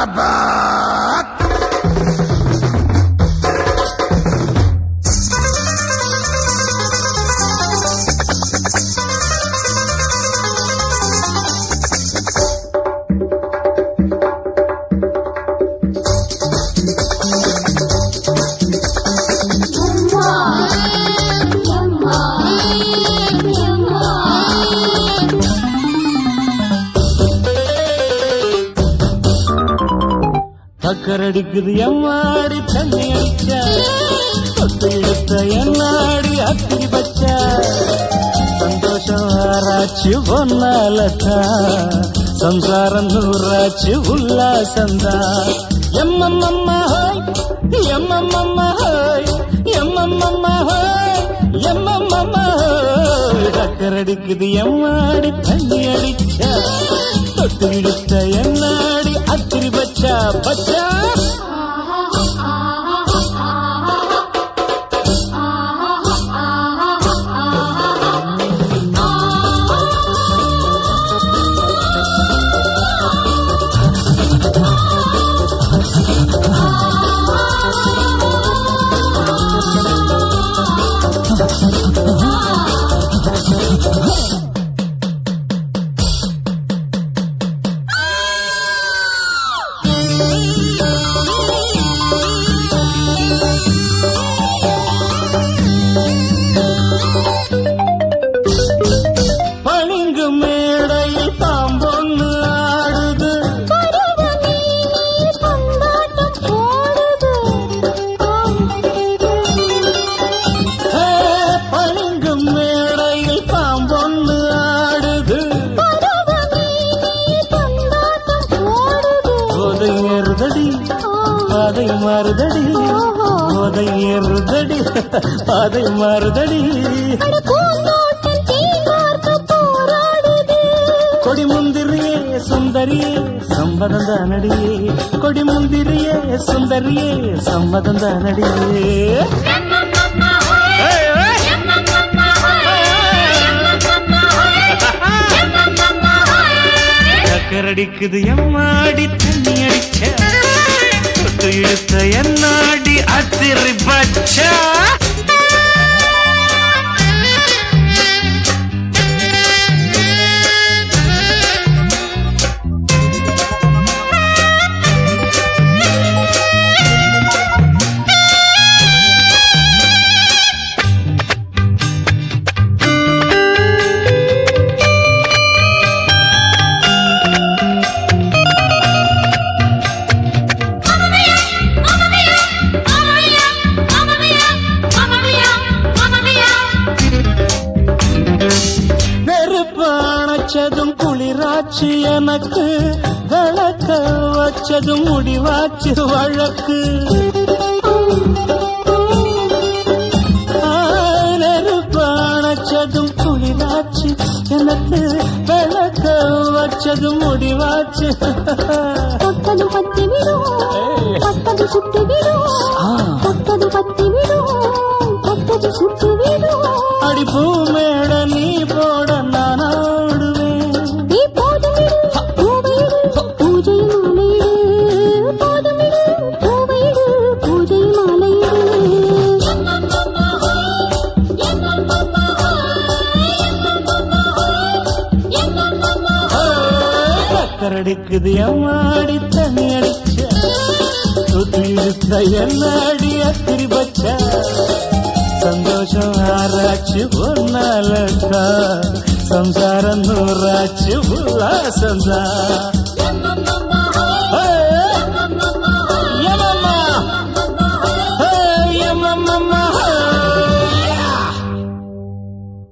அக்கரடிக்குது எம்மாடி தண்ணி அடிச்சா தொட்டு இழுத்த என்னாடி அத்திரி பச்சா சந்தோஷம் ஆராய்ச்சி ஒன்னாலத்தா சம்சாரம் நூறாச்சு உல்லாசந்தா எம்மம்மம்மா ஹோய் எம்மம்மம்மா ஹோய் எம்மம்மம்மா ஹோய் எம்மம்மம்மா ஹோய் அக்கரடிக்குது எம்மாடி தண்ணி அடிச்சா தொட்டு இழுத்த என்னாடி அத்திரி பச்சா பச்சா பளிங்கு மேடையில் தாம்பொன்னு ஆடுது ஹே, பளிங்கு மேடையில் தாம்பொன்னு ஆடுது போதை ஏறுதடி பாதை மாறுதடி போதை ஏறுதடி பாதை மாறுதடி கொடி முந்திரியே சுந்தரியே சம்மதம் தானடியே கொடி முந்திரியே சுந்தரியே சம்மதம் தானடியே சக்கரடிக்குது எம்மாடி தண்ணி அடிச்ச தொட்டு இழுத்த என்னாடி அத்திரி பச்சா நெருப்பு அணைச்சதும் குளிராச்சு எனக்கு விளக்க வச்சதும் முடிவாச்சு வழக்கு ஆ, நெருப்பு அணைச்சதும் குளிராச்சு எனக்கு விளக்க வச்சதும் முடிவாச்சு தொட்டது பத்தி விடும் தொட்டது சுட்டு விடும் ஆ. தொட்டது பத்தி விடும் தொட்டது சுட்டு விடும் அடி பூ மேட நீ போட நான் ஆடுவேன் நீ போதும் விடு பூவையிடு பூஜை மாலையிடு போதும் விடு பூவையிடு பூஜை கரடிக்குது எம்மாடி தண்ணி அடிச்ச சுத்தி இருந்த என்னாடி அத்திரி பச்ச சந்தோஷம் ஆராய்ச்சி ஒன்னாலக்கா சம்சாரம் நூறாச்சு உல்லாசந்தா